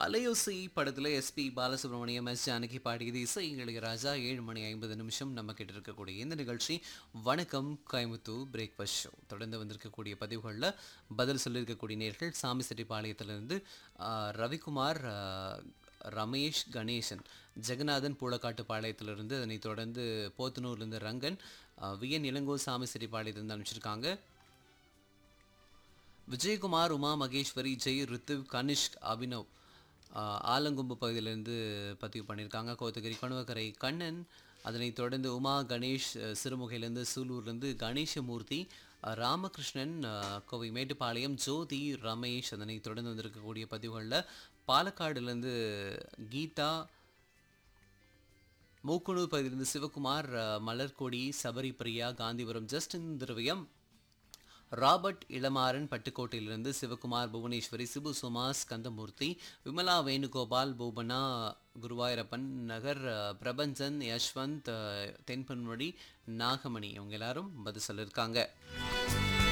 அலையோசி படத்தில் SP Balasubramaniam S Janaki பாடியது இசை இளையராஜா ஏழு மணி ஐம்பது நிமிஷம் நம்ம கிட்ட இருக்கக்கூடிய இந்த நிகழ்ச்சி வணக்கம் கோயம்புத்தூர் பிரேக்ஃபாஸ்ட் ஷோ தொடர்ந்து வந்திருக்கக்கூடிய பதிவுகளில் பதில் சொல்லியிருக்கக்கூடிய நேர்கள் சாமி செட்டிப்பாளையத்திலிருந்து ஆ, ரவிக்குமார் ஆ, ரமேஷ் கணேசன் ஜெகநாதன் பூளக்காட்டு பாளையத்திலிருந்து அதனைத் தொடர்ந்து போத்தனூர்லேருந்து ரங்கன் ஆ, விஎன் இளங்கோ சாமி செட்டிப்பாளையத்திலிருந்து அனுப்பிச்சிருக்காங்க விஜயகுமார் உமா மகேஸ்வரி ஜெய் ரித்துவ் கனிஷ்க் அபினவ் ஆஹ், ஆலங்கொம்பு பகுதியிலேருந்து பதிவு பண்ணியிருக்காங்க கோத்தகிரி கணுவக்கரை கண்ணன் அதனைத் தொடர்ந்து உமா கணேஷ் அஹ், சிறுமுகையிலேருந்து சூலூர்லேருந்து கணேசமூர்த்தி அஹ், ராமகிருஷ்ணன் அஹ், கோவை மேட்டுப்பாளையம் ஜோதி ரமேஷ் அதனைத் தொடர்ந்து வந்திருக்கக்கூடிய பதிவுகளில் பாலக்காடுலேருந்து கீதா மூக்குனூர் பகுதியிலிருந்து சிவகுமார் அஹ், மலர்கொடி சபரி பிரியா காந்திபுரம் ஜஸ்டின் திரவியம் ராபர்ட் இளமாறன் பட்டுக்கோட்டையிலிருந்து சிவகுமார் புவனேஸ்வரி சிபு சுமாஸ் கந்தமூர்த்தி விமலா வேணுகோபால் பூபனா குருவாயூரப்பன் நகர் அஹ், பிரபஞ்சன் யஷ்வந்த் அஹ், தென்பன்மொழி நாகமணி இவங்க எல்லாரும் பதில் சொல்லியிருக்காங்க